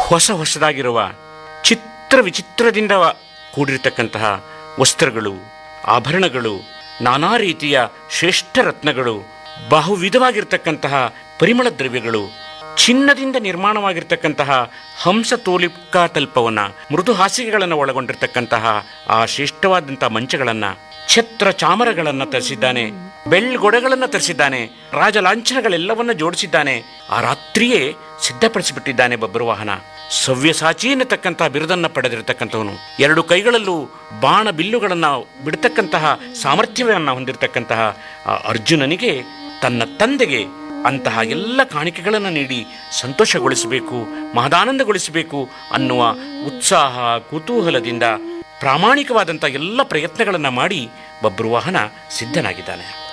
ಹೊಸ ಹೊಸದಾಗಿರುವ ಚಿತ್ರ ವಿಚಿತ್ರದಿಂದ ಕೂಡಿರತಕ್ಕಂತಹ ವಸ್ತ್ರಗಳು ಆಭರಣಗಳು ನಾನಾ ರೀತಿಯ ಶ್ರೇಷ್ಠ ರತ್ನಗಳು ಬಹುವಿಧವಾಗಿರ್ತಕ್ಕಂತಹ ಪರಿಮಳ ದ್ರವ್ಯಗಳು ಚಿನ್ನದಿಂದ ನಿರ್ಮಾಣವಾಗಿರ್ತಕ್ಕಂತಹ ಹಂಸ ತೋಲಿಕಾ ತಲ್ಪವನ್ನ ಮೃದು ಹಾಸಿಗೆಗಳನ್ನು ಒಳಗೊಂಡಿರ್ತಕ್ಕಂತಹ ಆ ಶ್ರೇಷ್ಠವಾದಂತಹ ಮಂಚಗಳನ್ನ ಛತ್ರ ಚಾಮರಗಳನ್ನ ತರಿಸಿದ್ದಾನೆ ಬೆಳ್ಗೊಡೆಗಳನ್ನ ತರಿಸಿದ್ದಾನೆ ರಾಜ ಲಾಂಛನಗಳೆಲ್ಲವನ್ನ ಜೋಡಿಸಿದ್ದಾನೆ ಆ ರಾತ್ರಿಯೇ ಸಿದ್ಧಪಡಿಸಿಬಿಟ್ಟಿದ್ದಾನೆ ಬಬ್ರುವಾಹನ ಸವ್ಯಸಾಚಿ ಎನ್ನತಕ್ಕಂತಹ ಬಿರುದನ್ನ ಪಡೆದಿರತಕ್ಕಂಥವನು ಎರಡು ಕೈಗಳಲ್ಲೂ ಬಾಣ ಬಿಲ್ಲುಗಳನ್ನ ಬಿಡ್ತಕ್ಕಂತಹ ಸಾಮರ್ಥ್ಯವನ್ನ ಹೊಂದಿರತಕ್ಕಂತಹ ಆ ಅರ್ಜುನನಿಗೆ ತನ್ನ ತಂದೆಗೆ ಅಂತಹ ಎಲ್ಲ ಕಾಣಿಕೆಗಳನ್ನು ನೀಡಿ ಸಂತೋಷಗೊಳಿಸಬೇಕು ಮಹದಾನಂದಗೊಳಿಸಬೇಕು ಅನ್ನುವ ಉತ್ಸಾಹ ಕುತೂಹಲದಿಂದ ಪ್ರಾಮಾಣಿಕವಾದಂಥ ಎಲ್ಲ ಪ್ರಯತ್ನಗಳನ್ನು ಮಾಡಿ ಬಬ್ರುವಾಹನ ಸಿದ್ಧನಾಗಿದ್ದಾನೆ